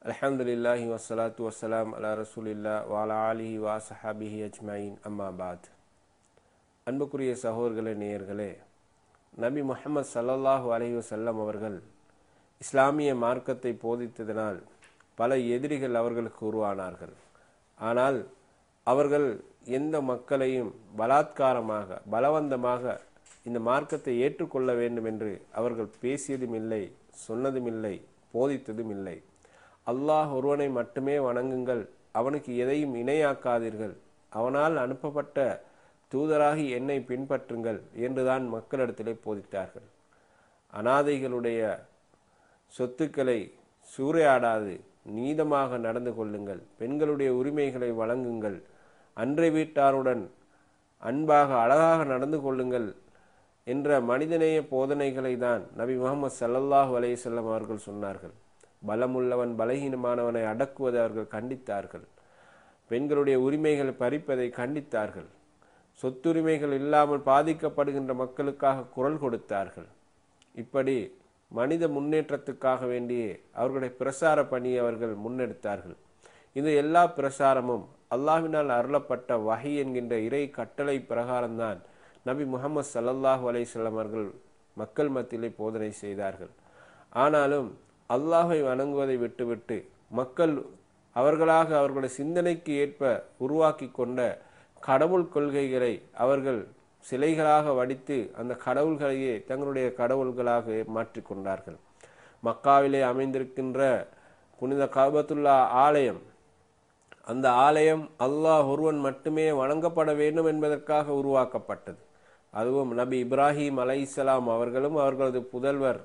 அல்ஹம்துலில்லாஹி வஸ்ஸலாத்து வஸ்ஸலாம் அலா ரசூலில்லா வாலா ஆலிஹி வா சஹாபிஹி அஜ்மாயின் அம்மா பாத் அன்புக்குரிய சகோதரர்களே நேயர்களே நபி முஹம்மது ஸல்லல்லாஹு அலைஹி வஸல்லம் அவர்கள் இஸ்லாமிய மார்க்கத்தை போதித்ததனால் பல எதிரிகள் அவர்களுக்கு உருவானார்கள் ஆனால் அவர்கள் எந்த மக்களையும் பலாத்காரமாக பலவந்தமாக இந்த மார்க்கத்தை ஏற்றுக்கொள்ள வேண்டும் என்று அவர்கள் பேசியதும் இல்லை சொன்னதும் இல்லை போதித்ததும் இல்லை அல்லாஹ் ஒருவனை மட்டுமே வணங்குங்கள் அவனுக்கு எதையும் இணையாக்காதீர்கள் அவனால் அனுப்பப்பட்ட தூதராகி என்னை பின்பற்றுங்கள் என்றுதான் மக்களிடத்திலே போதித்தார்கள் அனாதைகளுடைய சொத்துக்களை சூறையாடாது நீதமாக நடந்து கொள்ளுங்கள் பெண்களுடைய உரிமைகளை வழங்குங்கள் அன்றை வீட்டாருடன் அன்பாக அழகாக நடந்து கொள்ளுங்கள் என்ற மனிதநேய போதனைகளை தான் நபி முகமது சல்லல்லாஹு அலையம் அவர்கள் சொன்னார்கள் பலமுள்ளவன் பலகீனமானவனை அடக்குவதை அவர்கள் கண்டித்தார்கள் பெண்களுடைய உரிமைகளை பறிப்பதை கண்டித்தார்கள் சொத்துரிமைகள் இல்லாமல் பாதிக்கப்படுகின்ற மக்களுக்காக குரல் கொடுத்தார்கள் இப்படி மனித முன்னேற்றத்துக்காக வேண்டியே அவர்களுடைய பிரசார பணியை அவர்கள் முன்னெடுத்தார்கள் இந்த எல்லா பிரசாரமும் அல்லாஹினால் அருளப்பட்ட வகை என்கின்ற இறை கட்டளை பிரகாரம்தான் நபி முகமது சல்லல்லாஹு அலையம் அவர்கள் மக்கள் மத்தியிலே போதனை செய்தார்கள் ஆனாலும் அல்லாஹை வணங்குவதை விட்டுவிட்டு மக்கள் அவர்களாக அவர்களுடைய சிந்தனைக்கு ஏற்ப உருவாக்கி கொண்ட கடவுள் கொள்கைகளை அவர்கள் சிலைகளாக வடித்து அந்த கடவுள்களையே தங்களுடைய கடவுள்களாக மாற்றிக்கொண்டார்கள் மக்காவிலே அமைந்திருக்கின்ற புனித காபத்துல்லா ஆலயம் அந்த ஆலயம் அல்லாஹ் ஒருவன் மட்டுமே வணங்கப்பட வேண்டும் என்பதற்காக உருவாக்கப்பட்டது அதுவும் நபி இப்ராஹிம் அலை இஸ்லாம் அவர்களும் அவர்களது புதல்வர்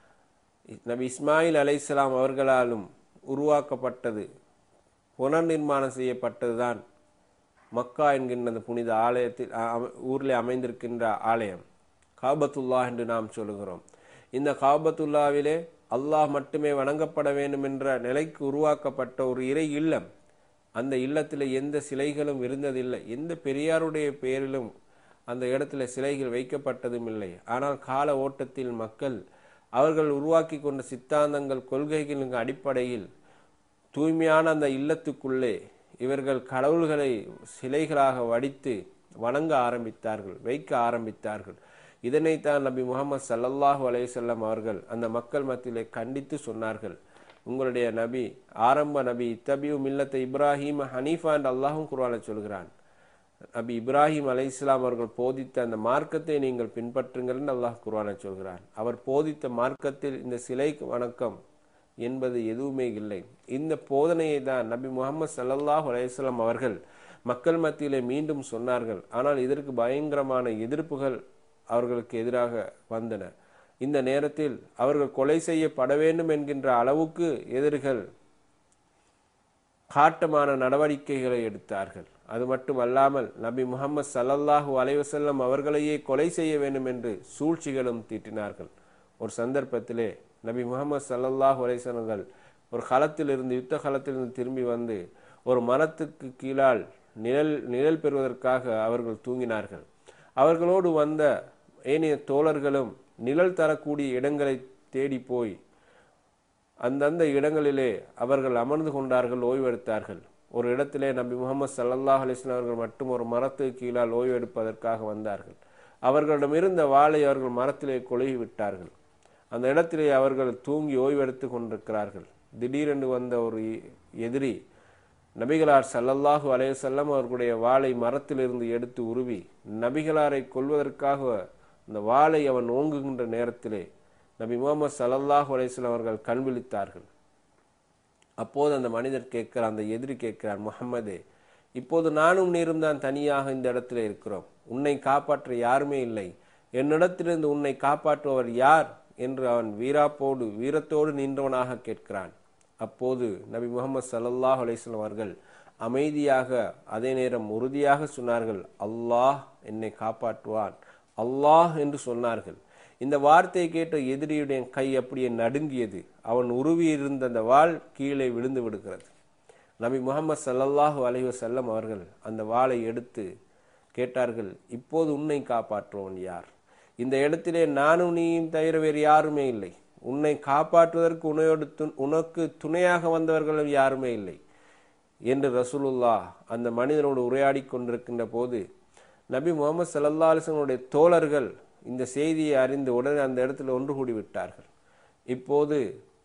நபி இஸ்மாயில் அலை இஸ்லாம் அவர்களாலும் உருவாக்கப்பட்டது புனர் நிர்மாணம் செய்யப்பட்டதுதான் மக்கா என்கின்ற அந்த புனித ஆலயத்தில் ஊரில் அமைந்திருக்கின்ற ஆலயம் காபத்துல்லா என்று நாம் சொல்லுகிறோம் இந்த காபத்துல்லாவிலே அல்லாஹ் மட்டுமே வணங்கப்பட வேண்டும் என்ற நிலைக்கு உருவாக்கப்பட்ட ஒரு இறை இல்லம் அந்த இல்லத்தில் எந்த சிலைகளும் இருந்ததில்லை எந்த பெரியாருடைய பெயரிலும் அந்த இடத்துல சிலைகள் வைக்கப்பட்டதும் இல்லை ஆனால் கால ஓட்டத்தில் மக்கள் அவர்கள் உருவாக்கி கொண்ட சித்தாந்தங்கள் கொள்கைகளின் அடிப்படையில் தூய்மையான அந்த இல்லத்துக்குள்ளே இவர்கள் கடவுள்களை சிலைகளாக வடித்து வணங்க ஆரம்பித்தார்கள் வைக்க ஆரம்பித்தார்கள் இதனைத்தான் நபி முகமது சல்லல்லாஹு அலையம் அவர்கள் அந்த மக்கள் மத்தியிலே கண்டித்து சொன்னார்கள் உங்களுடைய நபி ஆரம்ப நபி இத்தபியு மில்லத்தை இப்ராஹிம் ஹனீஃபா என்று அல்லாஹும் குர்வான சொல்கிறான் நபி இப்ராஹிம் அலை இஸ்லாம் அவர்கள் போதித்த அந்த மார்க்கத்தை நீங்கள் பின்பற்றுங்கள் என்று அல்லாஹ் குர்வான சொல்கிறான் அவர் போதித்த மார்க்கத்தில் இந்த சிலை வணக்கம் என்பது எதுவுமே இல்லை இந்த போதனையை தான் நபி முகமது சல்லல்லாஹ் அலையம் அவர்கள் மக்கள் மத்தியிலே மீண்டும் சொன்னார்கள் ஆனால் இதற்கு பயங்கரமான எதிர்ப்புகள் அவர்களுக்கு எதிராக வந்தன இந்த நேரத்தில் அவர்கள் கொலை செய்யப்பட வேண்டும் என்கின்ற அளவுக்கு எதிர்கள் காட்டமான நடவடிக்கைகளை எடுத்தார்கள் அது மட்டும் அல்லாமல் நபி முகமது சல்லல்லாஹு அலைவசல்லம் அவர்களையே கொலை செய்ய வேண்டும் என்று சூழ்ச்சிகளும் தீட்டினார்கள் ஒரு சந்தர்ப்பத்திலே நபி முகமது சல்லல்லாஹு அலைவசல்கள் ஒரு களத்திலிருந்து யுத்த களத்திலிருந்து திரும்பி வந்து ஒரு மரத்துக்கு கீழால் நிழல் நிழல் பெறுவதற்காக அவர்கள் தூங்கினார்கள் அவர்களோடு வந்த ஏனைய தோழர்களும் நிழல் தரக்கூடிய இடங்களை தேடி போய் அந்தந்த இடங்களிலே அவர்கள் அமர்ந்து கொண்டார்கள் ஓய்வெடுத்தார்கள் ஒரு இடத்திலே நபி முகமது சல்லல்லாஹ் அலிஸ்லாம் அவர்கள் மட்டும் ஒரு மரத்துக்கு கீழால் ஓய்வெடுப்பதற்காக வந்தார்கள் அவர்களிடமிருந்த வாளை அவர்கள் மரத்திலே கொழுகி விட்டார்கள் அந்த இடத்திலே அவர்கள் தூங்கி ஓய்வெடுத்து கொண்டிருக்கிறார்கள் திடீரென்று வந்த ஒரு எதிரி நபிகளார் சல்லல்லாஹு அலையசல்லம் அவர்களுடைய வாளை மரத்திலிருந்து எடுத்து உருவி நபிகளாரை கொள்வதற்காக அந்த வாளை அவன் ஓங்குகின்ற நேரத்திலே நபி முகமது சல்லல்லாஹு அலையம் அவர்கள் கண் விழித்தார்கள் அப்போது அந்த மனிதர் கேட்கிறார் அந்த எதிரி கேட்கிறார் முகம்மதே இப்போது நானும் நீரும் தான் தனியாக இந்த இடத்துல இருக்கிறோம் உன்னை காப்பாற்ற யாருமே இல்லை என்னிடத்திலிருந்து உன்னை காப்பாற்றுபவர் யார் என்று அவன் வீராப்போடு வீரத்தோடு நின்றவனாக கேட்கிறான் அப்போது நபி முகமது சல்லல்லாஹ் அலிஸ்லாம் அவர்கள் அமைதியாக அதே நேரம் உறுதியாக சொன்னார்கள் அல்லாஹ் என்னை காப்பாற்றுவான் அல்லாஹ் என்று சொன்னார்கள் இந்த வார்த்தையை கேட்ட எதிரியுடைய கை அப்படியே நடுங்கியது அவன் உருவி இருந்த அந்த வாள் கீழே விழுந்து விடுகிறது நபி முகமது சல்லல்லாஹு அலைஹி வஸல்லம் அவர்கள் அந்த வாளை எடுத்து கேட்டார்கள் இப்போது உன்னை காப்பாற்றுவன் யார் இந்த இடத்திலே நானும் நீயும் தவிர வேறு யாருமே இல்லை உன்னை காப்பாற்றுவதற்கு உன்னையோடு து- உனக்கு துணையாக வந்தவர்களும் யாருமே இல்லை என்று ரசூலுல்லா அந்த மனிதனோடு உரையாடி கொண்டிருக்கின்ற போது நபி முகமது சல்லா அலிஸ்லனுடைய தோழர்கள் இந்த செய்தியை அறிந்து உடனே அந்த இடத்துல ஒன்று கூடி விட்டார்கள் இப்போது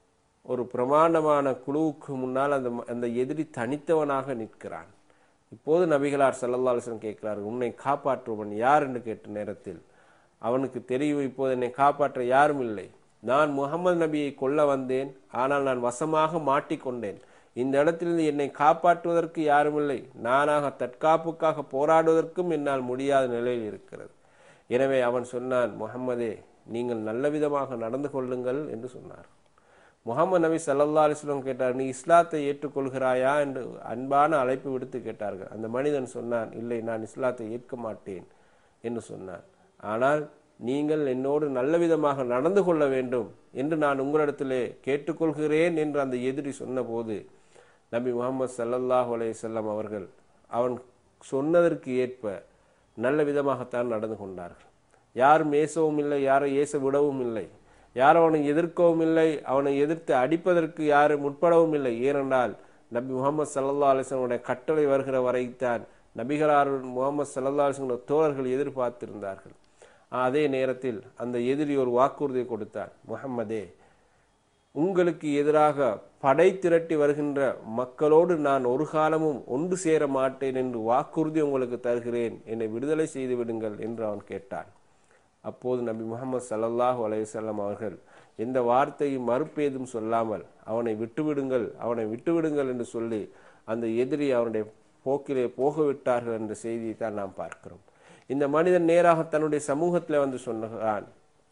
ஒரு பிரமாண்டமான குழுவுக்கு முன்னால் அந்த ம- அந்த எதிரி தனித்தவனாக நிற்கிறான் இப்போது நபிகளார் சல்லல்லா அலிஸ்லம் கேட்கிறார்கள் உன்னை காப்பாற்றுவன் யார் என்று கேட்ட நேரத்தில் அவனுக்கு தெரியும் இப்போது என்னை காப்பாற்ற யாரும் இல்லை நான் முகமது நபியை கொல்ல வந்தேன் ஆனால் நான் வசமாக மாட்டிக்கொண்டேன் இந்த இடத்திலிருந்து என்னை காப்பாற்றுவதற்கு யாரும் இல்லை நானாக தற்காப்புக்காக போராடுவதற்கும் என்னால் முடியாத நிலையில் இருக்கிறது எனவே அவன் சொன்னான் முகம்மதே நீங்கள் நல்ல விதமாக நடந்து கொள்ளுங்கள் என்று சொன்னார் முகமது நபி சல்லல்லா அலிஸ்லம் கேட்டார் நீ இஸ்லாத்தை ஏற்றுக்கொள்கிறாயா என்று அன்பான அழைப்பு விடுத்து கேட்டார்கள் அந்த மனிதன் சொன்னான் இல்லை நான் இஸ்லாத்தை ஏற்க மாட்டேன் என்று சொன்னான் ஆனால் நீங்கள் என்னோடு நல்ல விதமாக நடந்து கொள்ள வேண்டும் என்று நான் உங்களிடத்திலே கேட்டுக்கொள்கிறேன் என்று அந்த எதிரி சொன்னபோது நபி முகமது சல்லல்லாஹு அலைஹி வஸல்லம் அவர்கள் அவன் சொன்னதற்கு ஏற்ப நல்ல விதமாகத்தான் நடந்து கொண்டார்கள் யாரும் ஏசவும் இல்லை யாரை ஏச விடவும் இல்லை யாரும் அவனை எதிர்க்கவும் இல்லை அவனை எதிர்த்து அடிப்பதற்கு யாரும் முற்படவும் இல்லை ஏனென்றால் நபி முகமது சல்லா அலிஸ்லனுடைய கட்டளை வருகிற வரைத்தான் நபிகளார் முகமது சல்லா அலிஸ்லனுடைய தோழர்கள் எதிர்பார்த்திருந்தார்கள் அதே நேரத்தில் அந்த எதிரி ஒரு வாக்குறுதியை கொடுத்தான் முகம்மதே உங்களுக்கு எதிராக படை திரட்டி வருகின்ற மக்களோடு நான் ஒரு காலமும் ஒன்று சேர மாட்டேன் என்று வாக்குறுதி உங்களுக்கு தருகிறேன் என்னை விடுதலை செய்து விடுங்கள் என்று அவன் கேட்டான் அப்போது நபி முகமது சல்லல்லாஹு அலைவசல்லம் அவர்கள் எந்த வார்த்தையும் மறுப்பேதும் சொல்லாமல் அவனை விட்டுவிடுங்கள் அவனை விட்டுவிடுங்கள் என்று சொல்லி அந்த எதிரி அவனுடைய போக்கிலே போக விட்டார்கள் என்ற செய்தியை தான் நாம் பார்க்கிறோம் இந்த மனிதன் நேராக தன்னுடைய சமூகத்தில் வந்து சொன்னான்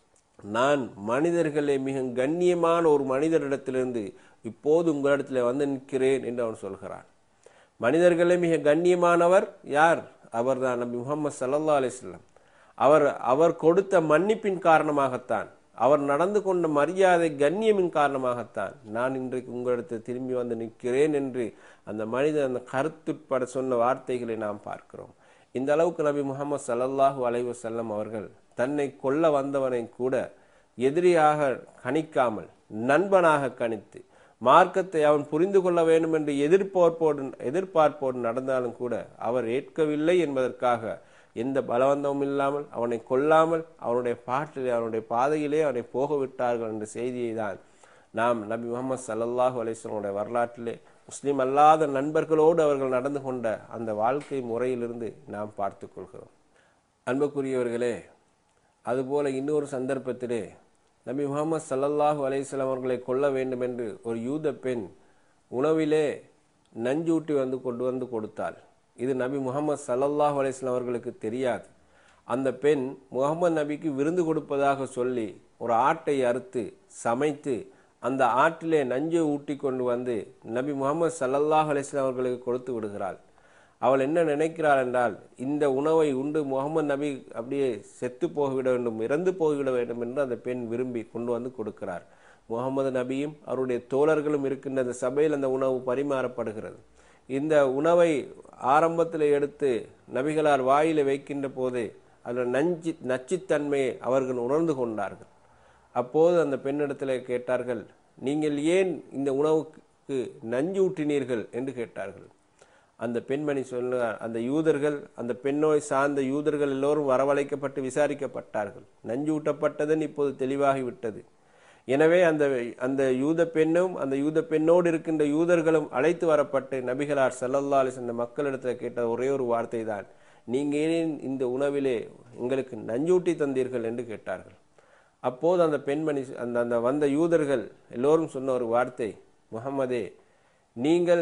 நான் மனிதர்களே மிக கண்ணியமான ஒரு மனிதரிடத்திலிருந்து இப்போது உங்களிடத்தில் வந்து நிற்கிறேன் என்று அவன் சொல்கிறான் மனிதர்களே மிக கண்ணியமானவர் யார் அவர்தான் நபி முகமது சல்லா அலிஸ்லாம் அவர் அவர் கொடுத்த மன்னிப்பின் காரணமாகத்தான் அவர் நடந்து கொண்ட மரியாதை கண்ணியமின் காரணமாகத்தான் நான் இன்றைக்கு உங்களிடத்தில் திரும்பி வந்து நிற்கிறேன் என்று அந்த மனிதன் அந்த கருத்துட்பட சொன்ன வார்த்தைகளை நாம் பார்க்கிறோம் இந்த அளவுக்கு நபி முகமது சல்லல்லாஹூ அலைவசல்லம் அவர்கள் தன்னை கொல்ல வந்தவனை கூட எதிரியாக கணிக்காமல் நண்பனாக கணித்து மார்க்கத்தை அவன் புரிந்து கொள்ள வேண்டும் என்று எதிர்பார்ப்போடு எதிர்பார்ப்போடு நடந்தாலும் கூட அவர் ஏற்கவில்லை என்பதற்காக எந்த பலவந்தமும் இல்லாமல் அவனை கொல்லாமல் அவனுடைய பாட்டிலே அவனுடைய பாதையிலே அவனை போக விட்டார்கள் என்ற செய்தியை தான் நாம் நபி முகமது சல்லல்லாஹு அலிஸ்வனுடைய வரலாற்றிலே முஸ்லீம் அல்லாத நண்பர்களோடு அவர்கள் நடந்து கொண்ட அந்த வாழ்க்கை முறையிலிருந்து நாம் பார்த்து கொள்கிறோம் அன்புக்குரியவர்களே அதுபோல இன்னொரு சந்தர்ப்பத்திலே நபி முகமது சல்லல்லாஹு அலையம் அவர்களை கொல்ல வேண்டும் என்று ஒரு யூத பெண் உணவிலே நஞ்சூட்டி வந்து கொண்டு வந்து கொடுத்தாள் இது நபி முகமது சல்லல்லாஹு அலையம் அவர்களுக்கு தெரியாது அந்த பெண் முகமது நபிக்கு விருந்து கொடுப்பதாக சொல்லி ஒரு ஆட்டை அறுத்து சமைத்து அந்த ஆட்டிலே நஞ்சை ஊட்டி கொண்டு வந்து நபி முகமது சல்லல்லாஹ் அலிஸ்லாம் அவர்களுக்கு கொடுத்து விடுகிறாள் அவள் என்ன நினைக்கிறாள் என்றால் இந்த உணவை உண்டு முகமது நபி அப்படியே செத்து போய்விட வேண்டும் இறந்து போய்விட வேண்டும் என்று அந்த பெண் விரும்பி கொண்டு வந்து கொடுக்கிறார் முகமது நபியும் அவருடைய தோழர்களும் இருக்கின்ற அந்த சபையில் அந்த உணவு பரிமாறப்படுகிறது இந்த உணவை ஆரம்பத்தில் எடுத்து நபிகளார் வாயில வைக்கின்ற போதே அதில் நஞ்சு நச்சுத்தன்மையை அவர்கள் உணர்ந்து கொண்டார்கள் அப்போது அந்த பெண்ணிடத்தில் கேட்டார்கள் நீங்கள் ஏன் இந்த உணவுக்கு நஞ்சு ஊட்டினீர்கள் என்று கேட்டார்கள் அந்த பெண்மணி சொல்ல அந்த யூதர்கள் அந்த பெண்ணோய் சார்ந்த யூதர்கள் எல்லோரும் வரவழைக்கப்பட்டு விசாரிக்கப்பட்டார்கள் நஞ்சு ஊட்டப்பட்டதன் இப்போது தெளிவாகிவிட்டது எனவே அந்த அந்த யூத பெண்ணும் அந்த யூத பெண்ணோடு இருக்கின்ற யூதர்களும் அழைத்து வரப்பட்டு நபிகளார் சல்லல்லா அலிஸ் அந்த மக்களிடத்தில் கேட்ட ஒரே ஒரு வார்த்தை தான் நீங்க ஏன் இந்த உணவிலே எங்களுக்கு நஞ்சூட்டி தந்தீர்கள் என்று கேட்டார்கள் அப்போது அந்த பெண்மணி அந்த அந்த வந்த யூதர்கள் எல்லோரும் சொன்ன ஒரு வார்த்தை முகம்மதே நீங்கள்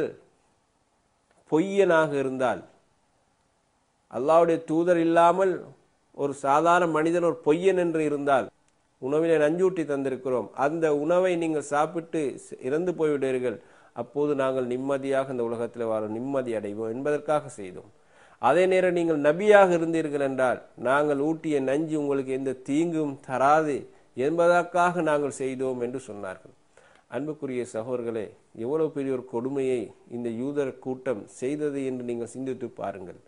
பொய்யனாக இருந்தால் அல்லாவுடைய தூதர் இல்லாமல் ஒரு சாதாரண மனிதன் ஒரு பொய்யன் என்று இருந்தால் உணவிலே நஞ்சூட்டி தந்திருக்கிறோம் அந்த உணவை நீங்கள் சாப்பிட்டு இறந்து போய்விடுவீர்கள் அப்போது நாங்கள் நிம்மதியாக இந்த உலகத்தில் வாழ நிம்மதி அடைவோம் என்பதற்காக செய்தோம் அதே நேரம் நீங்கள் நபியாக இருந்தீர்கள் என்றால் நாங்கள் ஊட்டிய நஞ்சு உங்களுக்கு எந்த தீங்கும் தராது என்பதற்காக நாங்கள் செய்தோம் என்று சொன்னார்கள் அன்புக்குரிய சகோதர்களே எவ்வளவு பெரிய ஒரு கொடுமையை இந்த யூதர் கூட்டம் செய்தது என்று நீங்கள் சிந்தித்து பாருங்கள்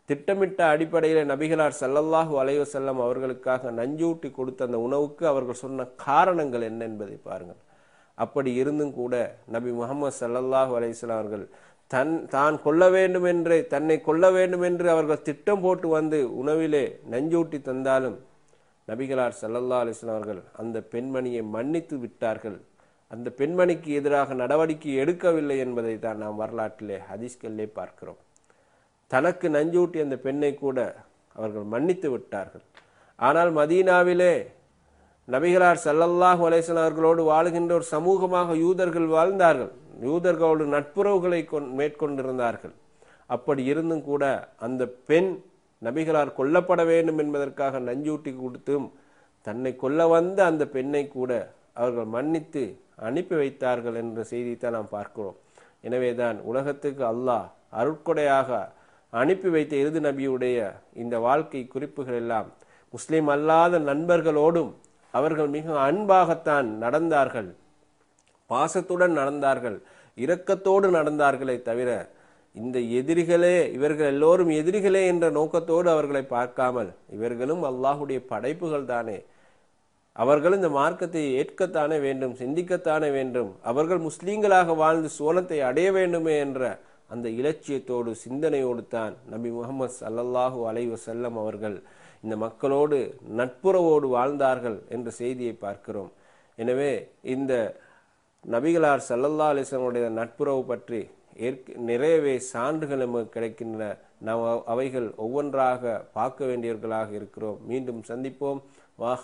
திட்டமிட்ட அடிப்படையில் நபிகளார் ஸல்லல்லாஹு அலைஹி வஸல்லம் அவர்களுக்காக நஞ்சூட்டி கொடுத்த அந்த உணவுக்கு அவர்கள் சொன்ன காரணங்கள் என்ன என்பதை பாருங்கள் அப்படி இருந்தும் கூட நபி முகமது ஸல்லல்லாஹு அலைஹி வஸல்லம் அவர்கள் தன் தான் கொல்ல வேண்டும் என்று தன்னை கொல்ல வேண்டும் என்று அவர்கள் திட்டம் போட்டு வந்து உணவிலே நஞ்சூட்டி தந்தாலும் நபிகளார் ஸல்லல்லாஹு அலைஹி வஸல்லம் அவர்கள் அந்த பெண்மணியை மன்னித்து விட்டார்கள் அந்த பெண்மணிக்கு எதிராக நடவடிக்கை எடுக்கவில்லை என்பதை தான் நாம் வரலாற்றிலே ஹதீஸ்களிலே பார்க்கிறோம் தனக்கு நஞ்சூட்டி அந்த பெண்ணை கூட அவர்கள் மன்னித்து விட்டார்கள் ஆனால் மதீனாவிலே நபிகளார் ஸல்லல்லாஹு அலைஹி வஸல்லம் அவர்களோடு வாழுகின்ற ஒரு சமூகமாக யூதர்கள் வாழ்ந்தார்கள் யூதர்களோடு நட்புறவுகளை கொண் மேற்கொண்டிருந்தார்கள் அப்படி இருந்தும் கூட அந்த பெண் நபிகளார் கொல்லப்பட வேண்டும் என்பதற்காக நஞ்சூட்டி கொடுத்தும் தன்னை கொல்ல வந்த அந்த பெண்ணை கூட அவர்கள் மன்னித்து அனுப்பி வைத்தார்கள் என்ற செய்தியை நாம் பார்க்கிறோம் எனவேதான் உலகத்துக்கு அல்லாஹ் அருட்கொடையாக அனுப்பி வைத்த இறுதி நபியுடைய இந்த வாழ்க்கை குறிப்புகள் எல்லாம் முஸ்லிம் அல்லாத நண்பர்களோடும் அவர்கள் மிக அன்பாகத்தான் நடந்தார்கள் பாசத்துடன் நடந்தார்கள் இரக்கத்தோடு நடந்தார்களே தவிர இந்த எதிரிகளே இவர்கள் எல்லோரும் எதிரிகளே என்ற நோக்கத்தோடு அவர்களை பார்க்காமல் இவர்களும் அல்லாஹுடைய படைப்புகள் தானே அவர்கள் இந்த மார்க்கத்தை ஏற்கத்தானே வேண்டும் சிந்திக்கத்தானே வேண்டும் அவர்கள் முஸ்லீம்களாக வாழ்ந்து சோனத்தை அடைய வேண்டுமே என்ற அந்த இலட்சியத்தோடு சிந்தனையோடு தான் நபி முகமது சல்லல்லாஹு அலைஹி வஸல்லம் அவர்கள் இந்த மக்களோடு நட்புறவோடு வாழ்ந்தார்கள் என்ற செய்தியை பார்க்கிறோம் எனவே இந்த நபிகளார் சல்லல்லா அலிஸ்லமுடைய நட்புறவு பற்றி ஏற்க நிறையவே சான்றுகள் நமக்கு கிடைக்கின்றன நாம் அவைகள் ஒவ்வொன்றாக பார்க்க வேண்டியவர்களாக இருக்கிறோம் மீண்டும் சந்திப்போம்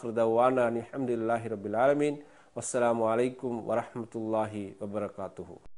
வாஹ்ருதவானா அலமதுல்லாஹி ரபில் ஆலமீன் வஸ்ஸலாமு அலைக்கும் வரஹமத்துல்லாஹி வபரகாத்துஹூ